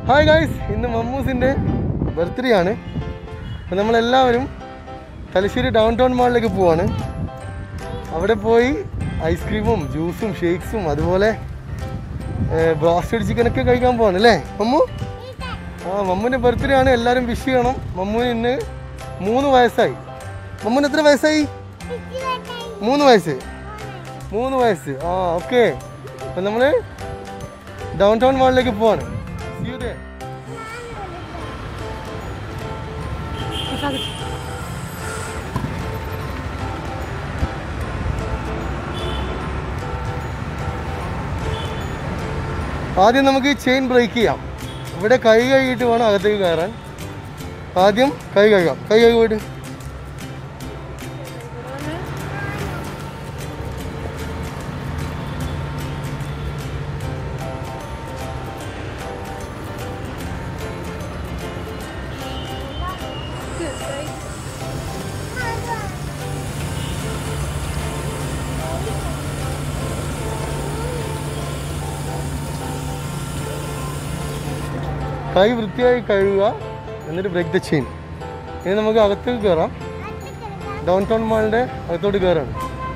Hi guys ഇന്ന് മമ്മൂസിൻ്റെ birthday ആണ് അപ്പോൾ നമ്മളെല്ലാവരും തലശ്ശേരി ഡൗൺ ടൗൺ മാളിലേക്ക് പോവാണ് അവിടെ പോയി ഐസ്ക്രീമും ജ്യൂസും ഷേക്സും അതുപോലെ ബ്രോസ്റ്റഡ് ചിക്കനൊക്കെ കഴിക്കാൻ പോവാണ് അല്ലേ മമ്മു ആ മമ്മുവിൻ്റെ ബർത്ത്ഡേ ആണ് എല്ലാവരും വിഷ് ചെയ്യണം മമ്മുവിന് ഇന്ന് മൂന്ന് വയസ്സായി മമ്മുവിന് എത്ര വയസ്സായി മൂന്ന് വയസ്സ് മൂന്ന് വയസ്സ് ആ ഓക്കെ അപ്പം നമ്മൾ ഡൗൺ ടൗൺ മാളിലേക്ക് പോവാണ് See you there. ആദ്യം നമുക്ക് ചെയിൻ ബ്രേക്ക് ചെയ്യാം ഇവിടെ കൈ കഴുകിയിട്ട് വേണം അകത്തേക്ക് കയറാൻ ആദ്യം കൈ കഴുകാം കൈ കഴുകി പോയിട്ട് കൈ വൃത്തിയായി കഴുകുക എന്നിട്ട് ബ്രേക്ക് ദ ചെയിൻ ഇനി നമുക്ക് അകത്തേക്ക് കയറാം ഡൗൺ ടൗൺ മാളിൻ്റെ അകത്തോട്ട് കയറാണ്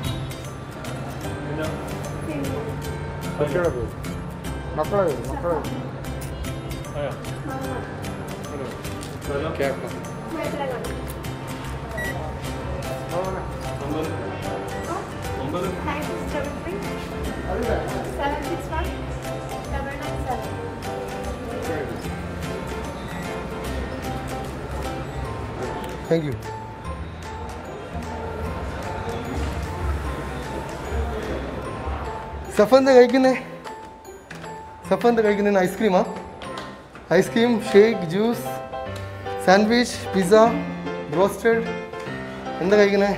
Nine six seven three seven six one double nine seven. Thank you Safa എന്താ കഴിക്കുന്നേ സഫ എന്താ കഴിക്കുന്നേ ഐസ്ക്രീമാ ice cream shake juice sandwich pizza broasted എന്താ കഴിക്കുന്നേ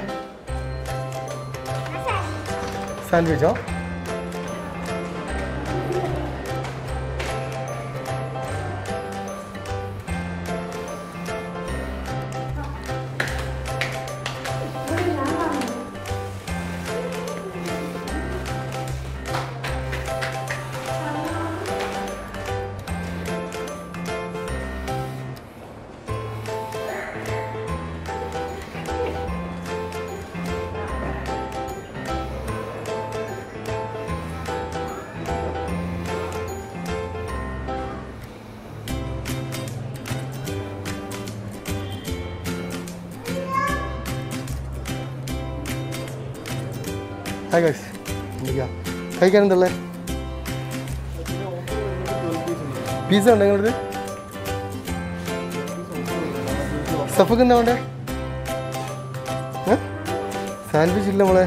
സാൻഡ്വിച്ചോ ഹായ് ഗൈസ് എന്തൊക്കെയാ കഴിക്കാൻ എന്തല്ലേ പിസ്സ ഉണ്ടോ നിങ്ങളത് സഫക്ക് എന്താ വേണ്ടേ സാൻഡ്വിച്ച് ഇല്ല നമ്മളെ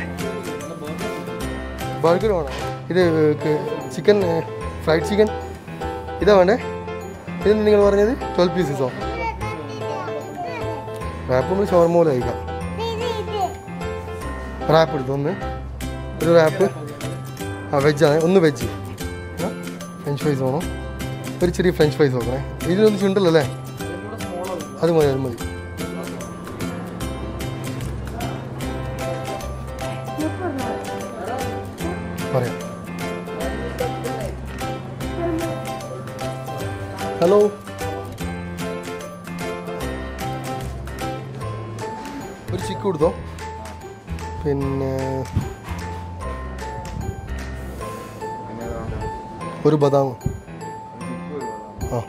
ബർഗർ വേണം ഇത് ചിക്കൻ ഫ്രൈഡ് ചിക്കൻ ഇതാ വേണ്ടേ ഇത് നിങ്ങൾ പറഞ്ഞത് ട്വൽവ് പീസസോ റാപ്പ് നമ്മൾ ഷവർമ പോലെ കഴിക്കാം റാപ്പ് എടുത്തു ഒന്ന് ഒരു റാപ്പ് ആ വെജാണ് ഒന്ന് വെജ് ഫ്രഞ്ച് ഫ്രൈസ് വേണം ഒരു ചെറിയ ഫ്രഞ്ച് ഫ്രൈസ് നോക്കണേ ഇതിലൊന്നും ചുണ്ടല്ലോ അല്ലേ അത് മതി അത് മതി പറയാം ഹലോ ഒരു ചിക്ക് കൊടുത്തോ പിന്നെ ഒരു ബദാം ആ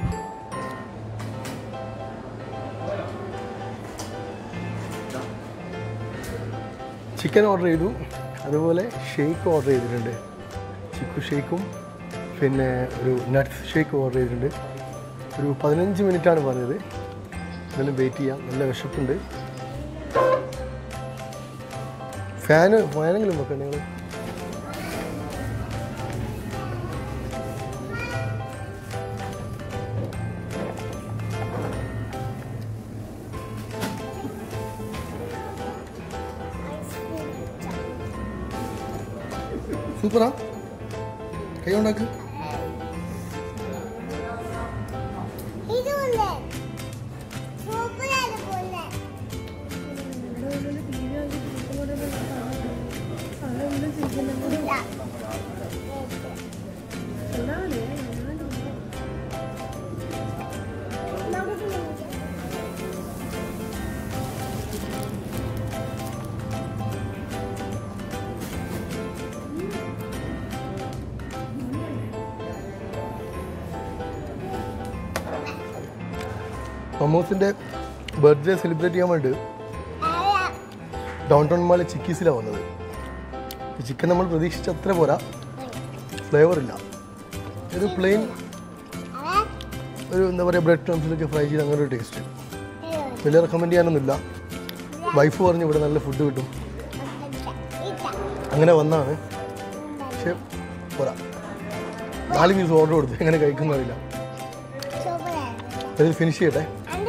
ചിക്കൻ ഓർഡർ ചെയ്തു അതുപോലെ ഷേക്ക് ഓർഡർ ചെയ്തിട്ടുണ്ട് ചിക്കു ഷേക്കും പിന്നെ ഒരു നട്ട്സ് ഷേക്ക് ഓർഡർ ചെയ്തിട്ടുണ്ട് ഒരു പതിനഞ്ച് മിനിറ്റാണ് പറഞ്ഞത് എന്തായാലും വെയിറ്റ് ചെയ്യാം നല്ല വിശപ്പുണ്ട് ഫാന് ഫാനെങ്കിലും വെക്കണ്ട നിങ്ങൾ സൂപ്പറാ കൈ ഉണ്ടാക്ക് ഇതുമില്ലേ സൂപ്പറാണ് പോലെ ഇല്ല മമ്മൂസിൻ്റെ ബർത്ത്ഡേ സെലിബ്രേറ്റ് ചെയ്യാൻ വേണ്ടി ഡൗൺ ടൗൺ മാളിൽ ചിക്കീസിലാണ് വന്നത് ഈ ചിക്കൻ നമ്മൾ പ്രതീക്ഷിച്ച അത്ര പോരാ ഫ്ലേവർ ഇല്ല ഒരു പ്ലെയിൻ ഒരു എന്താ പറയുക ബ്രെഡ് ക്രംസിലൊക്കെ ഫ്രൈ ചെയ്ത് അങ്ങനെ ഒരു ടേസ്റ്റ് വലിയ റെക്കമെൻഡ് ചെയ്യാനൊന്നുമില്ല വൈഫ് പറഞ്ഞു ഇവിടെ നല്ല ഫുഡ് കിട്ടും അങ്ങനെ വന്നാണ് പക്ഷെ പോരാ നാല് പീസ് ഓർഡർ കൊടുത്തു എങ്ങനെ കഴിക്കുന്നറിയില്ല ഇത് ഫിനിഷ് ചെയ്യട്ടെ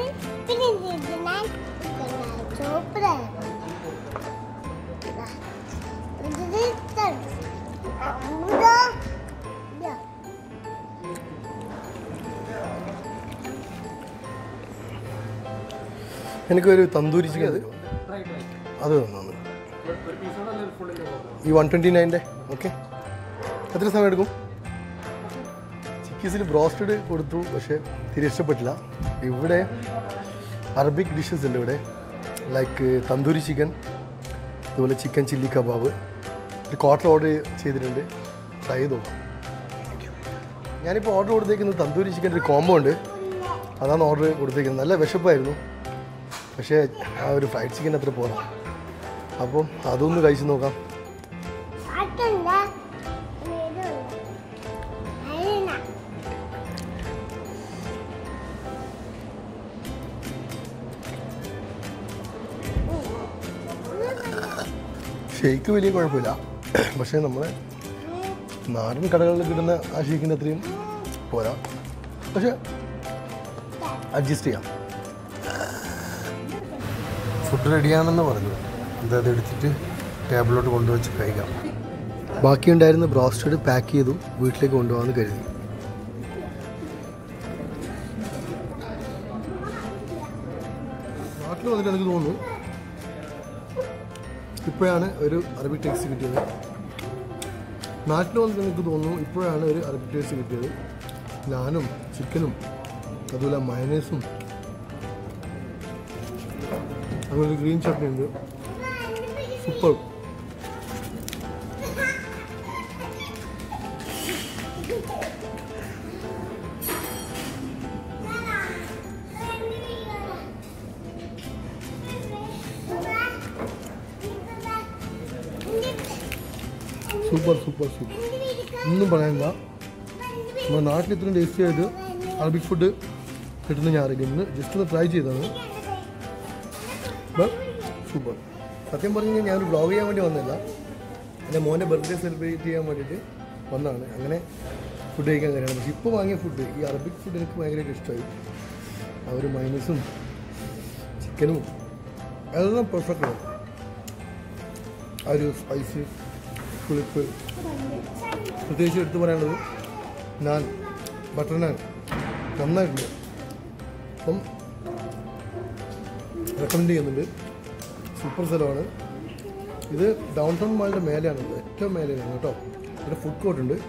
എനിക്കൊരു തന്തൂരി ചിക്കൻ അത് അത് തന്നു ഈ വൺ ട്വൻറ്റി നയൻ്റെ ഓക്കെ എത്ര സമയം എടുക്കും ചിക്കീസിൽ ബ്രോസ്റ്റഡ് കൊടുത്തു പക്ഷേ തിരി ഇഷ്ടപ്പെട്ടില്ല ഇവിടെ അറബിക് ഡിഷസ് ഉണ്ട് ഇവിടെ ലൈക്ക് തന്തൂരി ചിക്കൻ അതുപോലെ ചിക്കൻ ചില്ലി കബാബ് ഒരു ക്വാർട്ടർ ഓർഡർ ചെയ്തിട്ടുണ്ട് ട്രൈ ചെയ്ത് നോക്കാം ഞാനിപ്പോൾ ഓർഡർ കൊടുത്തേക്കുന്നത് തന്തൂരി ചിക്കൻ ഒരു കോംബോ ഉണ്ട് അതാണ് ഓർഡർ കൊടുത്തേക്കുന്നത് നല്ല വിശപ്പായിരുന്നു പക്ഷേ ആ ഒരു ഫ്രൈഡ് ചിക്കൻ അത്ര പോരാ അപ്പം അതൊന്ന് കഴിച്ച് നോക്കാം ഷേക്ക് വലിയ കുഴപ്പമില്ല പക്ഷേ നമ്മുടെ നാടൻ കടകളിൽ കിട്ടുന്ന ആ ഷേക്കിൻ്റെ അത്രയും പോരാ പക്ഷെ അഡ്ജസ്റ്റ് ചെയ്യാം ഫുഡ് റെഡിയാണെന്ന് പറഞ്ഞു എന്താ അത് എടുത്തിട്ട് ടേബിളിലോട്ട് കൊണ്ടുവച്ച് കഴിക്കാം ബാക്കിയുണ്ടായിരുന്ന ബ്രോസ്റ്റഡ് പാക്ക് ചെയ്തു വീട്ടിലേക്ക് കൊണ്ടുപോകാമെന്ന് കരുതി നാട്ടിൽ വന്നിട്ട് എനിക്ക് തോന്നുന്നു ഇപ്പോഴാണ് ഒരു അറബിക് ടേസ്റ്റ് കിട്ടിയത് നാട്ടിൽ വന്നിട്ട് എനിക്ക് തോന്നുന്നു ഇപ്പോഴാണ് ഒരു അറബിക് ടേസ്റ്റ് കിട്ടിയത് നാനും ചിക്കനും അതുപോലെ മയനേസും അതുപോലെ ഗ്രീൻ ചട്നി ഉണ്ട് സൂപ്പർ സൂപ്പർ സൂപ്പർ സൂപ്പർ ഒന്നും പറയാനില്ല നമ്മുടെ നാട്ടിൽ ഇത്രയും ടേസ്റ്റി ആയിട്ട് അറബിക് ഫുഡ് കിട്ടുന്ന ഞാൻ അറിയില്ല ഇന്ന് ജസ്റ്റ് ഒന്ന് ട്രൈ ചെയ്തതാണ് സൂപ്പർ സത്യം പറഞ്ഞു കഴിഞ്ഞാൽ ഞാനൊരു ബ്ലോഗ് ചെയ്യാൻ വേണ്ടി വന്നല്ല എൻ്റെ മോൻ്റെ ബർത്ത്ഡേ സെലിബ്രേറ്റ് ചെയ്യാൻ വേണ്ടിയിട്ട് വന്നതാണ് അങ്ങനെ ഫുഡ് കഴിക്കാൻ കാര്യമാണ് പക്ഷേ ഇപ്പോൾ വാങ്ങിയ ഫുഡ് ഈ അറബിക് ഫുഡ് എനിക്ക് ഭയങ്കരമായിട്ട് ഇഷ്ടമായി ആ ഒരു മൈനസും ചിക്കനും അതെല്ലാം പെർഫെക്റ്റ് ആണ് ആ ഒരു സ്പൈസ് പുളിപ്പ് പ്രത്യേകിച്ച് എടുത്തു പറയാനുള്ളത് നാൻ ബട്ടർ നാൻ നന്നായിട്ടുണ്ട് അപ്പം റെക്കമെൻഡ് ചെയ്യുന്നുണ്ട് സൂപ്പർ സ്ഥലമാണ് ഇത് ഡൗൺ ടൗൺ മാളിൻ്റെ മേലെയാണ് ഏറ്റവും മേലെയാണ് കേട്ടോ ഇവിടെ ഫുഡ് കോർട്ട് ഉണ്ട്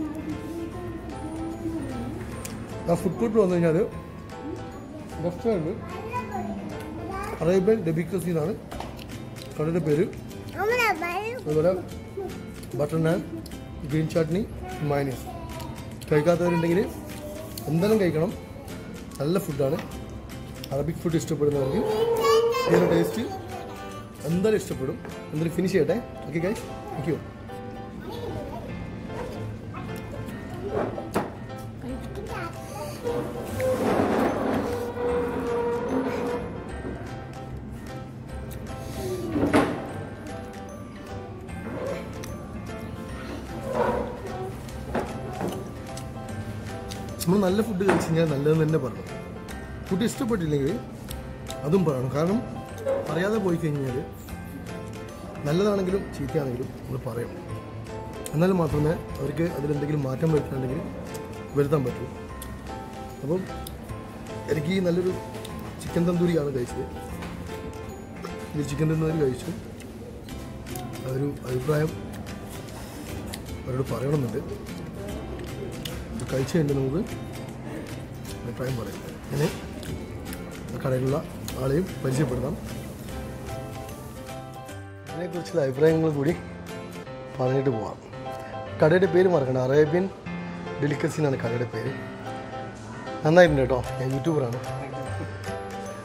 ആ ഫുഡ് കോർട്ട് വന്നു കഴിഞ്ഞാൽ റെസ്റ്റോറൻറ്റ് അറേബ്യൻ ഡെബിക്കസി എന്നാണ് കടയുടെ പേര് അതുപോലെ butter naan green chutney mayonnaise കഴിക്കാത്തവരുണ്ടെങ്കിൽ എന്തായാലും കഴിക്കണം നല്ല ഫുഡാണ് അറബിക് ഫുഡ് ഇഷ്ടപ്പെടുന്നവർക്ക് ഇതിൻ്റെ ടേസ്റ്റ് എന്തായാലും ഇഷ്ടപ്പെടും എന്തായാലും ഫിനിഷ് ചെയ്യട്ടെ ഓക്കെ ഗൈ താങ്ക് യു നമ്മൾ നല്ല ഫുഡ് കഴിച്ച് കഴിഞ്ഞാൽ നല്ലതെന്ന് തന്നെ പറയണം ഫുഡ് ഇഷ്ടപ്പെട്ടില്ലെങ്കിൽ അതും പറയണം കാരണം അറിയാതെ പോയി കഴിഞ്ഞാൽ നല്ലതാണെങ്കിലും ചീത്തയാണെങ്കിലും നമ്മൾ പറയണം എന്നാൽ മാത്രമേ അവർക്ക് അതിലെന്തെങ്കിലും മാറ്റം വരുത്താണെങ്കിൽ വരുത്താൻ പറ്റൂ അപ്പം എനിക്ക് ഈ നല്ലൊരു ചിക്കൻ തന്തൂരിയാണ് കഴിച്ചത് ഈ ചിക്കൻ തന്തൂരി കഴിച്ചു ആ ഒരു അഭിപ്രായം അവരോട് പറയണമെന്നുണ്ട് ഇത് കഴിച്ച് കഴിഞ്ഞിട്ട് നമുക്ക് അഭിപ്രായം പറയാം അങ്ങനെ കടയിലുള്ള ആളെയും പരിചയപ്പെടുത്താം ഇതിനെക്കുറിച്ചുള്ള അഭിപ്രായങ്ങൾ കൂടി പറഞ്ഞിട്ട് പോവാം കടയുടെ പേര് മറക്കണ്ട അറേബ്യൻ ഡെലിക്കസി എന്നാണ് കടയുടെ പേര് നന്നായിട്ടുണ്ട് കേട്ടോ ഞാൻ യൂട്യൂബറാണ്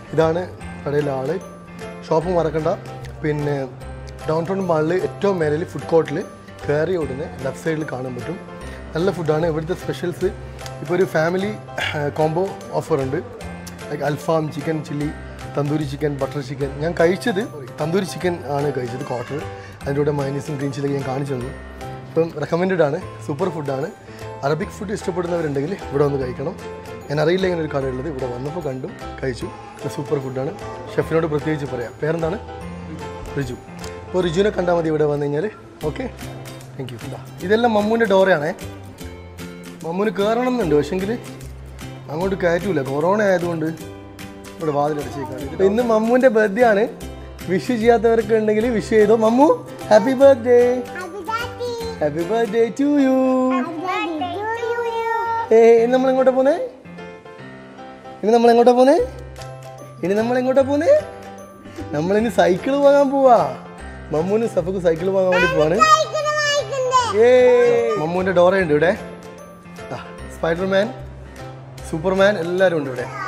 ഇതാണ് കടയിലെ ആള് ഷോപ്പ് മറക്കണ്ട പിന്നെ ഡൗൺ ടൗൺ മാളിൽ ഏറ്റവും മേലിൽ ഫുഡ് കോർട്ടിൽ കയറി ഉടനെ ലെഫ്റ്റ് സൈഡിൽ കാണാൻ പറ്റും നല്ല ഫുഡാണ് ഇവിടുത്തെ സ്പെഷ്യൽസ് ഇപ്പോൾ ഒരു ഫാമിലി കോംബോ ഓഫർ ഉണ്ട് ലൈക്ക് അൽഫാം chicken chilli tandoori chicken butter chicken ഞാൻ കഴിച്ചത് തന്തൂരി ചിക്കൻ ആണ് കഴിച്ചത് ക്വാർട്ടർ അതിൻ്റെ കൂടെ മൈനീസും ഗ്രീൻ ചില്ലി ഞാൻ കാണിച്ചു തന്നു ഇപ്പം റെക്കമെൻഡഡ് ആണ് സൂപ്പർ ഫുഡാണ് അറബിക് ഫുഡ് ഇഷ്ടപ്പെടുന്നവരുണ്ടെങ്കിൽ ഇവിടെ വന്ന് കഴിക്കണം ഞാൻ അറിയില്ല ഇങ്ങനെ ഒരു കടയുള്ളത് ഇവിടെ വന്നപ്പോൾ കണ്ടും കഴിച്ചു ഇത് സൂപ്പർ ഫുഡാണ് ഷെഫിനോട് പ്രത്യേകിച്ച് പറയാം പേരെന്താണ് റിജു അപ്പോൾ റിജുവിനെ കണ്ടാൽ മതി ഇവിടെ വന്നു കഴിഞ്ഞാൽ ഓക്കെ താങ്ക് യു ഇതെല്ലാം മമ്മൂൻ്റെ ഡോറയാണേ മമ്മൂന് കയറണം എന്നുണ്ട് പക്ഷെങ്കിൽ അങ്ങോട്ട് കയറ്റൂല കൊറോണ ആയതുകൊണ്ട് ഇവിടെ വാതിലടച്ചേക്കാണ് അപ്പോൾ ഇന്ന് മമ്മൂൻ്റെ ബർത്ത്ഡേ ആണ് വിഷ് ചെയ്യാത്തവർക്ക് ഉണ്ടെങ്കിൽ വിഷ് ചെയ്തോ Mammu happy birthday Abu Dhabi happy birthday to you Abu Dhabi to you ഏ ഇനി നമ്മൾ എങ്ങോട്ടാ പോന്നേ ഇനി നമ്മൾ എങ്ങോട്ടാ പോന്നേ ഇനി നമ്മൾ എങ്ങോട്ടാ പോന്നേ നമ്മളിനി സൈക്കിൾ വാങ്ങാൻ പോവാ മമ്മൂന് സഫക്ക് സൈക്കിൾ വാങ്ങാൻ വേണ്ടി പോവാണ് സൈക്കിൾ വാങ്ങിക്കണ്ടേ ഏ മമ്മൂന്റെ ഡോറയുണ്ട് ഇവിടെ സ്പൈഡർമാൻ സൂപ്പർമാൻ എല്ലാവരും ഉണ്ട് ഇവിടെ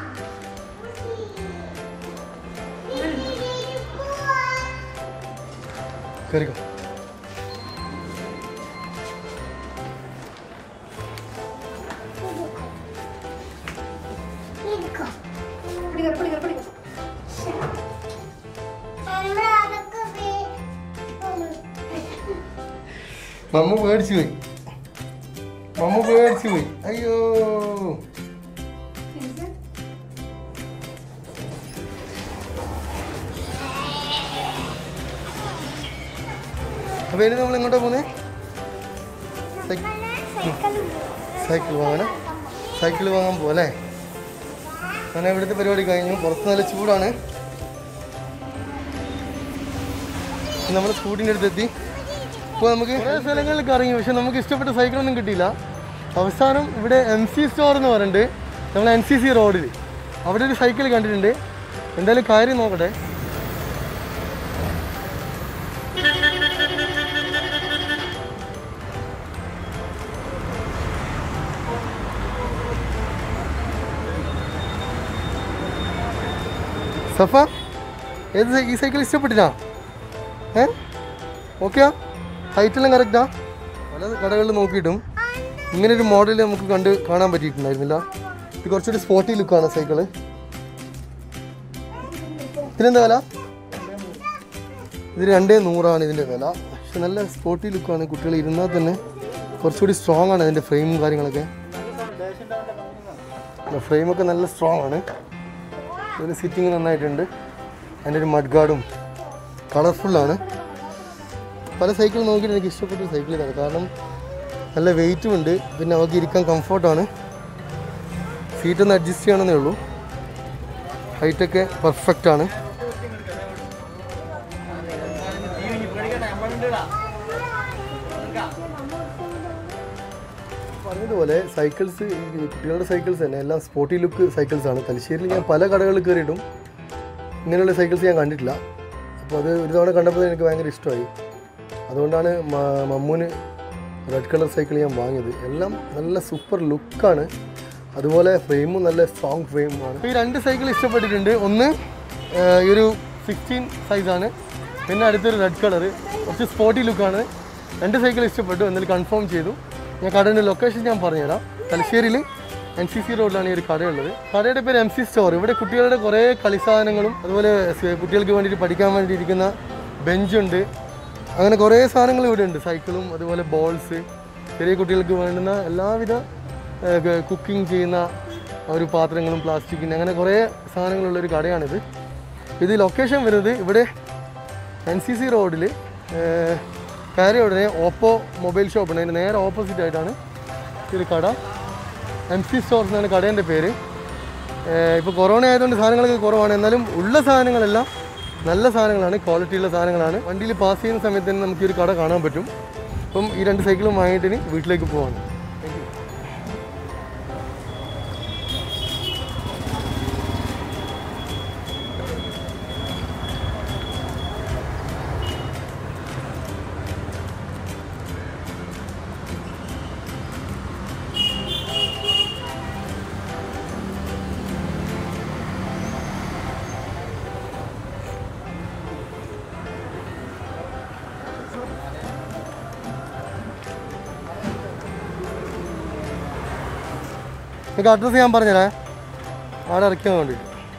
കയറിക്കോ ഇരിക്കോ പിടിക്കോ പിടിക്കോ പിടിക്കോ നമ്മൾ അതൊക്കെ വേ- മമ്മു പേടിച്ചു പോയി മമ്മു പേടിച്ചു പോയി അയ്യോ തിരിച്ച് അപ്പൊ ഇനി നമ്മൾ എങ്ങോട്ടാ പോന്നേ സൈക്കിൾ സൈക്കിൾ സൈക്കിൾ വാങ്ങാനാ സൈക്കിൾ വാങ്ങാൻ പോലെ അങ്ങനെ ഇവിടുത്തെ പരിപാടി കഴിഞ്ഞു പുറത്ത് നല്ല ചൂടാണ് നമ്മൾ സ്കൂട്ടിൻ്റെ അടുത്തെത്തി ഇപ്പോൾ നമുക്ക് കുറേ സ്ഥലങ്ങളിൽ കറങ്ങി പക്ഷെ നമുക്ക് ഇഷ്ടപ്പെട്ട സൈക്കിളൊന്നും കിട്ടിയില്ല അവസാനം ഇവിടെ എം സി സ്റ്റോർ എന്ന് പറയുന്നുണ്ട് നമ്മൾ എൻ സി സി റോഡിൽ അവിടെ ഒരു സൈക്കിൾ കണ്ടിട്ടുണ്ട് എന്തായാലും കാര്യം നോക്കട്ടെ സഫ ഏത് സൈ- ഈ സൈക്കിൾ ഇഷ്ടപ്പെട്ടിനാ ഏ ഓക്കെയാ ഹൈറ്റെല്ലാം കറക്റ്റാ പല കടകളിൽ നോക്കിയിട്ടും ഇങ്ങനെ ഒരു മോഡൽ നമുക്ക് കണ്ട് കാണാൻ പറ്റിയിട്ടുണ്ടായിരുന്നില്ല ഇത് കുറച്ചുകൂടി സ്പോർട്ടി ലുക്കാണ് സൈക്കിള് ഇതിനെന്താ വില ഇത് രണ്ടേ നൂറാണ് ഇതിൻ്റെ വില പക്ഷെ നല്ല സ്പോർട്ടി ലുക്കാണ് കുട്ടികൾ ഇരുന്നാൽ തന്നെ കുറച്ചുകൂടി സ്ട്രോങ് ആണ് അതിൻ്റെ ഫ്രെയിമും കാര്യങ്ങളൊക്കെ ഫ്രെയിമൊക്കെ നല്ല സ്ട്രോങ് ആണ് ഇതിന് സിറ്റിങ് നന്നായിട്ടുണ്ട് അതിൻ്റെ ഒരു മഡ് ഗാർഡും കളർഫുള്ളാണ് പല സൈക്കിൾ നോക്കിയിട്ട് എനിക്ക് ഇഷ്ടപ്പെട്ട സൈക്കിൾ ഇതാണ് കാരണം നല്ല വെയിറ്റും ഉണ്ട് പിന്നെ അവർക്ക് ഇരിക്കാൻ കംഫർട്ടാണ് സീറ്റൊന്ന് അഡ്ജസ്റ്റ് ചെയ്യണമെന്നേ ഉള്ളൂ ഹൈറ്റൊക്കെ പെർഫെക്റ്റ് ആണ് പറഞ്ഞതുപോലെ സൈക്കിൾസ് ഈ കുട്ടികളുടെ സൈക്കിൾസ് തന്നെ എല്ലാം സ്പോർട്ടി ലുക്ക് സൈക്കിൾസ് ആണ് തലശ്ശേരിയിൽ ഞാൻ പല കടകളിൽ കയറിയിട്ടും ഇങ്ങനെയുള്ള സൈക്കിൾസ് ഞാൻ കണ്ടിട്ടില്ല അപ്പോൾ അത് ഒരു തവണ കണ്ടപ്പോൾ എനിക്ക് ഭയങ്കര ഇഷ്ടമായി അതുകൊണ്ടാണ് മ- മമ്മൂന് റെഡ് കളർ സൈക്കിൾ ഞാൻ വാങ്ങിയത് എല്ലാം നല്ല സൂപ്പർ ലുക്കാണ് അതുപോലെ ഫ്രെയിമും നല്ല സ്ട്രോങ് ഫ്രെയിമുമാണ് ഈ രണ്ട് സൈക്കിൾ ഇഷ്ടപ്പെട്ടിട്ടുണ്ട് ഒന്ന് ആ, ഈ ഒരു സിക്സ്റ്റീൻ സൈസാണ് പിന്നെ അടുത്തൊരു റെഡ് കളർ കുറച്ച് സ്പോർട്ടി ലുക്കാണ് രണ്ട് സൈക്കിൾ ഇഷ്ടപ്പെട്ടു എന്നാലും കൺഫേം ചെയ്തു ഞാൻ കടയുടെ ലൊക്കേഷൻ ഞാൻ പറഞ്ഞുതരാം തലശ്ശേരിയിൽ എൻ സി സി റോഡിലാണ് ഈ ഒരു കടയുള്ളത് കടയുടെ പേര് എം സി സ്റ്റോർ ഇവിടെ കുട്ടികളുടെ കുറേ കളിസാധനങ്ങളും അതുപോലെ സ് കുട്ടികൾക്ക് വേണ്ടിയിട്ട് പഠിക്കാൻ വേണ്ടി ഇരിക്കുന്ന ബെഞ്ചുണ്ട് അങ്ങനെ കുറേ സാധനങ്ങൾ ഇവിടെ ഉണ്ട് സൈക്കിളും അതുപോലെ ബോൾസ് ചെറിയ കുട്ടികൾക്ക് വേണ്ടുന്ന എല്ലാവിധ കുക്കിംഗ് ചെയ്യുന്ന ഒരു പാത്രങ്ങളും പ്ലാസ്റ്റിക്കിൻ്റെ അങ്ങനെ കുറേ സാധനങ്ങളുള്ളൊരു കടയാണിത് ഇത് ലൊക്കേഷൻ വരുന്നത് ഇവിടെ എൻ സി സി റോഡിൽ കയറിയ ഉടനെ ഓപ്പോ മൊബൈൽ ഷോപ്പുണ്ട് അതിൻ്റെ നേരെ ഓപ്പോസിറ്റ് ആയിട്ടാണ് ഈ ഒരു കട എം സി സ്റ്റോർസ് എന്നാണ് കടേൻ്റെ പേര് ഇപ്പോൾ കൊറോണ ആയതുകൊണ്ട് സാധനങ്ങളൊക്കെ കുറവാണ് എന്നാലും ഉള്ള സാധനങ്ങളെല്ലാം നല്ല സാധനങ്ങളാണ് ക്വാളിറ്റിയുള്ള സാധനങ്ങളാണ് വണ്ടിയിൽ പാസ് ചെയ്യുന്ന സമയത്ത് തന്നെ നമുക്ക് ഈ ഒരു കട കാണാൻ പറ്റും അപ്പം ഈ രണ്ട് സൈക്കിളും വാങ്ങിയിട്ട് ഇനി വീട്ടിലേക്ക് പോവാണ് നിങ്ങൾക്ക് അഡ്രസ്സ് ഞാൻ പറഞ്ഞുതരാം അവിടെ ഇറക്കിയാൽ വേണ്ടി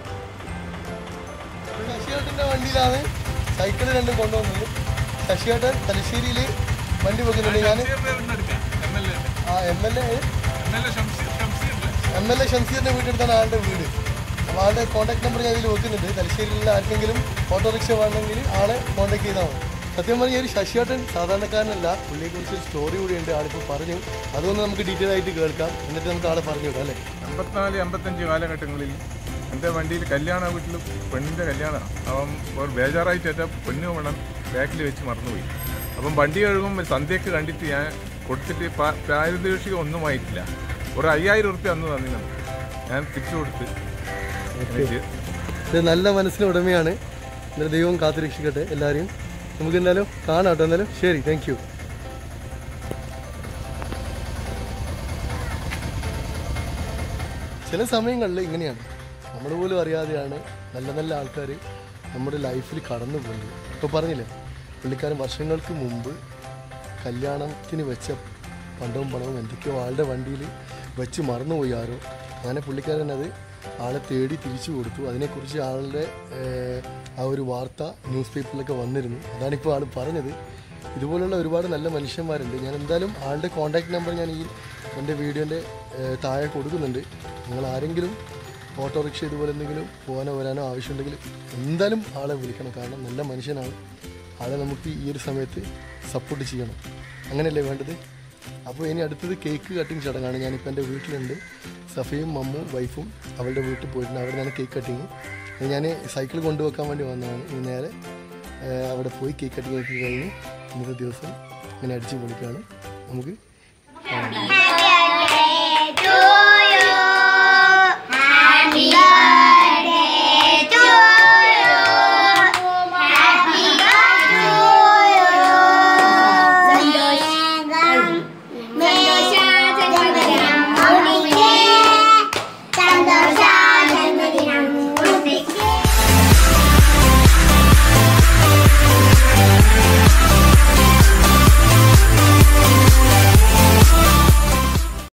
ശശിയേട്ടൻ്റെ വണ്ടിയിലാണ് സൈക്കിൾ രണ്ടും കൊണ്ടുവന്നത് ശശിയേട്ടൻ തലശ്ശേരിയിൽ വണ്ടി വെക്കുന്നുണ്ട് ഞാൻ ആ M L A M L A ഷംസീറിൻ്റെ വീട്ടിലെടുത്താണ് ആളുടെ വീട് അപ്പോൾ ആളുടെ കോൺടാക്ട് നമ്പർ ഞാൻ ഇതിൽ വെക്കുന്നുണ്ട് തലശ്ശേരിയിലുള്ള ആർക്കെങ്കിലും ഓട്ടോറിക്ഷ വേണമെങ്കിൽ ആളെ കോൺടാക്ട് ചെയ്താൽ മതി സത്യം പറഞ്ഞാൽ ഒരു ശശിയേട്ടൻ സാധാരണക്കാരനല്ല പുള്ളിയെക്കുറിച്ച് ഒരു സ്റ്റോറി കൂടിയുണ്ട് ആളിപ്പോൾ പറഞ്ഞു അതൊന്ന് നമുക്ക് ഡീറ്റെയിൽ ആയിട്ട് കേൾക്കാം എന്നിട്ട് നമുക്ക് ആളെ പറഞ്ഞു വിടാം അല്ലേ എൺപത്തിനാല് എൺപത്തഞ്ച് കാലഘട്ടങ്ങളിൽ എൻ്റെ വണ്ടിയിൽ കല്യാണ വീട്ടിൽ പെണ്ണിൻ്റെ കല്യാണമാണ് അവൻ ഒരു ബേജാറായിട്ട് എൻ്റെ പെണ്ണ് വേണം ബാക്കിൽ വെച്ച് മറന്നുപോയി അപ്പം വണ്ടി കഴുകുമ്പോൾ സന്ധ്യക്ക് കണ്ടിട്ട് ഞാൻ കൊടുത്തിട്ട് പാ- പാരിതോഷികം ഒന്നും ആയിട്ടില്ല ഒരു അയ്യായിരം ഉറുപ്പ്യ അന്ന് തന്നി നമുക്ക് ഞാൻ തിരിച്ചു കൊടുത്ത് എനിക്ക് ഇത് നല്ല മനസ്സിന് ഉടമയാണ് എന്നിട്ട് ദൈവം കാത്തുരക്ഷിക്കട്ടെ എല്ലാവരെയും നമുക്ക് എന്തായാലും കാണാം കേട്ടോ എന്തായാലും ശരി താങ്ക് യു ചില സമയങ്ങളിൽ ഇങ്ങനെയാണ് നമ്മൾ പോലും അറിയാതെയാണ് നല്ല നല്ല ആൾക്കാർ നമ്മുടെ ലൈഫിൽ കടന്നു പോകുന്നത് ഇപ്പോൾ പറഞ്ഞില്ലേ പുള്ളിക്കാരൻ വർഷങ്ങൾക്ക് മുമ്പ് കല്യാണത്തിന് വെച്ച പണ്ടവും പണവും എന്തൊക്കെയോ ആളുടെ വണ്ടിയിൽ വെച്ച് മറന്നുപോയി ആരോ അങ്ങനെ പുള്ളിക്കാരൻ അത് ആളെ തേടി തിരിച്ചു കൊടുത്തു അതിനെക്കുറിച്ച് ആളുടെ ഏഹ്, ആ ഒരു വാർത്ത ന്യൂസ് പേപ്പറിലൊക്കെ വന്നിരുന്നു അതാണിപ്പോൾ ആൾ പറഞ്ഞത് ഇതുപോലുള്ള ഒരുപാട് നല്ല മനുഷ്യന്മാരുണ്ട് ഞാൻ എന്തായാലും ആളുടെ കോൺടാക്ട് നമ്പർ ഞാൻ ഈ എൻ്റെ വീഡിയോൻ്റെ താഴെ കൊടുക്കുന്നുണ്ട് നിങ്ങൾ ആരെങ്കിലും ഓട്ടോറിക്ഷ ഇതുപോലെ എന്തെങ്കിലും പോകാനോ വരാനോ ആവശ്യമുണ്ടെങ്കിൽ എന്തായാലും ആളെ വിളിക്കണം കാരണം നല്ല മനുഷ്യനാണ് ആളെ നമുക്ക് ഈ ഒരു സമയത്ത് സപ്പോർട്ട് ചെയ്യണം അങ്ങനെയല്ലേ വേണ്ടത് അപ്പോൾ ഇനി അടുത്തത് കേക്ക് കട്ടിങ് ചടങ്ങാണ് ഞാനിപ്പോൾ എൻ്റെ വീട്ടിലുണ്ട് സഫയും മമ്മും വൈഫും അവളുടെ വീട്ടിൽ പോയിട്ടുണ്ട് അവിടെ നിന്നാണ് കേക്ക് കട്ടിങ് ഞാൻ സൈക്കിൾ കൊണ്ടുവെക്കാൻ വേണ്ടി വന്നതാണ് ഇനി നേരെ ആ, അവിടെ പോയി കേക്ക് കട്ടിങ് ഒക്കെ കഴിഞ്ഞ് ഇന്നത്തെ ദിവസം ഇങ്ങനെ അടിച്ച് പൊളിക്കുകയാണ് നമുക്ക് കാണാം.